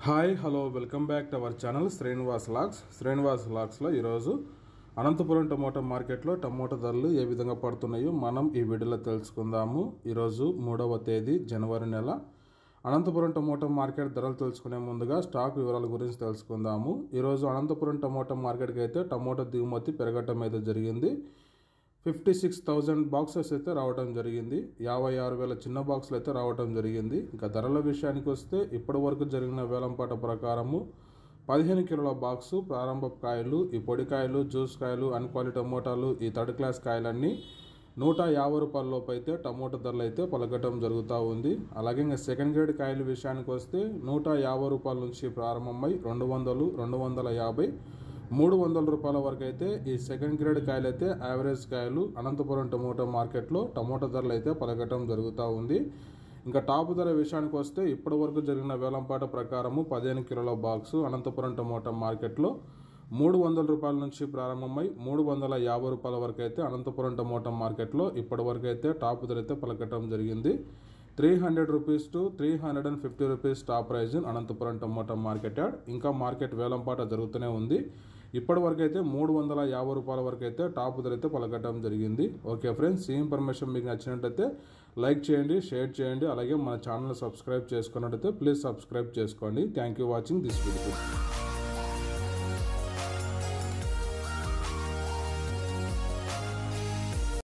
hi hello welcome back to our channel Srinivas లాక్స్ శ్రీనివాస్ లాక్స్లో ఈరోజు అనంతపురం టమోటా మార్కెట్లో టమోటా ధరలు ఏ విధంగా పడుతున్నాయో మనం ఈ వీడియోలో తెలుసుకుందాము ఈరోజు మూడవ తేదీ జనవరి నెల అనంతపురం టమోటా మార్కెట్ ధరలు తెలుసుకునే ముందుగా స్టాక్ వివరాల గురించి తెలుసుకుందాము ఈరోజు అనంతపురం టమోటా మార్కెట్కి అయితే టమోటా దిగుమతి పెరగటం అయితే జరిగింది ఫిఫ్టీ సిక్స్ థౌజండ్ బాక్సెస్ అయితే రావడం జరిగింది యాభై ఆరు వేల చిన్న బాక్సులు అయితే రావడం జరిగింది ఇంకా ధరల విషయానికి వస్తే ఇప్పటి వరకు జరిగిన వేలంపాట ప్రకారము పదిహేను కిలోల బాక్సు ప్రారంభ కాయలు ఈ పొడి కాయలు జ్యూస్ కాయలు అన్క్వాలిటీ టమోటాలు ఈ థర్డ్ క్లాస్ కాయలన్నీ నూట యాభై రూపాయల లోపు అయితే టమోటా ధరలు అయితే పలకటం జరుగుతూ ఉంది అలాగే ఇంకా సెకండ్ గ్రేడ్ కాయల విషయానికి వస్తే నూట యాభై రూపాయల నుంచి ప్రారంభమై రెండు వందలు రెండు వందల యాభై మూడు వందల రూపాయల వరకు అయితే ఈ సెకండ్ గ్రేడ్ కాయలు అయితే యావరేజ్ కాయలు అనంతపురం టమోటా మార్కెట్లో టమోటా ధరలు అయితే పలకటం జరుగుతూ ఉంది ఇంకా టాప్ ధర విషయానికి వస్తే ఇప్పటి వరకు జరిగిన వేలంపాట ప్రకారము పదిహేను కిలోల బాక్సు అనంతపురం టమోటా మార్కెట్లో మూడు వందల రూపాయల నుంచి ప్రారంభమై మూడు వందల యాభై రూపాయల వరకు అయితే అనంతపురం టమోటా మార్కెట్లో ఇప్పటి వరకు అయితే టాప్ ధర అయితే పలకటం జరిగింది three hundred rupees to three hundred and fifty rupees top price in Anantapuram tomato market yard ఇంకా మార్కెట్ వేలంపాట జరుగుతూనే ఉంది ఇప్పటి వరకు అయితే మూడు వందల యాభై రూపాయల వరకు అయితే టాప్ ధర అయితే పలకటం జరిగింది ఓకే ఫ్రెండ్స్ ఈ ఇన్ఫర్మేషన్ మీకు నచ్చినట్టయితే లైక్ చేయండి షేర్ చేయండి అలాగే మన ఛానల్ సబ్స్క్రైబ్ చేసుకున్నట్టయితే ప్లీజ్ సబ్స్క్రైబ్ చేసుకోండి thank you watching this video